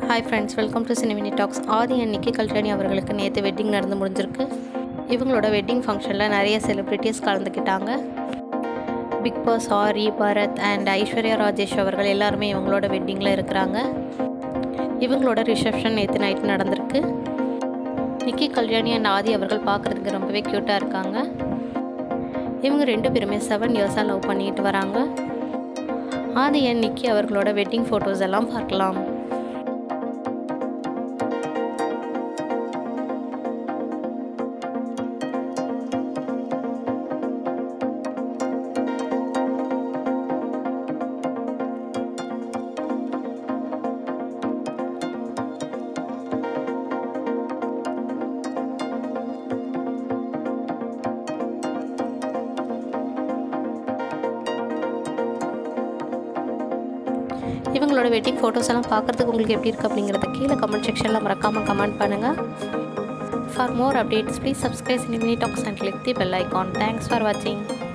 hi friends welcome to Cinemini talks Aadhi and Nikki Kalyani அவர்களுக்கு நேற்று wedding நடந்து முடிஞ்சிருக்கு இவங்களோட வெட்டிங் ஃபங்க்ஷனில் நிறைய செலிப்ரிட்டிஸ் கலந்துக்கிட்டாங்க Bigg Boss Aari Bharath and Aishwarya Rajesh அவர்கள் எல்லாருமே இவங்களோட வெட்டிங்கில் இருக்கிறாங்க இவங்களோட ரிசப்ஷன் நேற்று நைட்டு நடந்திருக்கு நிக்கி கல்யாணி அண்ட் ஆதி அவர்கள் பார்க்குறதுக்கு ரொம்பவே க்யூட்டாக இருக்காங்க இவங்க ரெண்டு பேருமே செவன் இயர்ஸாக லவ் பண்ணிட்டு வராங்க ஆதி அண்ட் நிக்கி அவர்களோட வெட்டிங் ஃபோட்டோஸ் எல்லாம் பார்க்கலாம் இவங்களோட வெட்டிங் ஃபோட்டோஸ் எல்லாம் பார்க்குறதுக்கு உங்களுக்கு எப்படி இருக்குது அப்படிங்கிறத கீழே கமெண்ட் செக்ஷனில் மறக்காமல் கமெண்ட் பண்ணுங்கள் for more updates please subscribe Cinemini talks and click the bell icon thanks for வாட்சிங்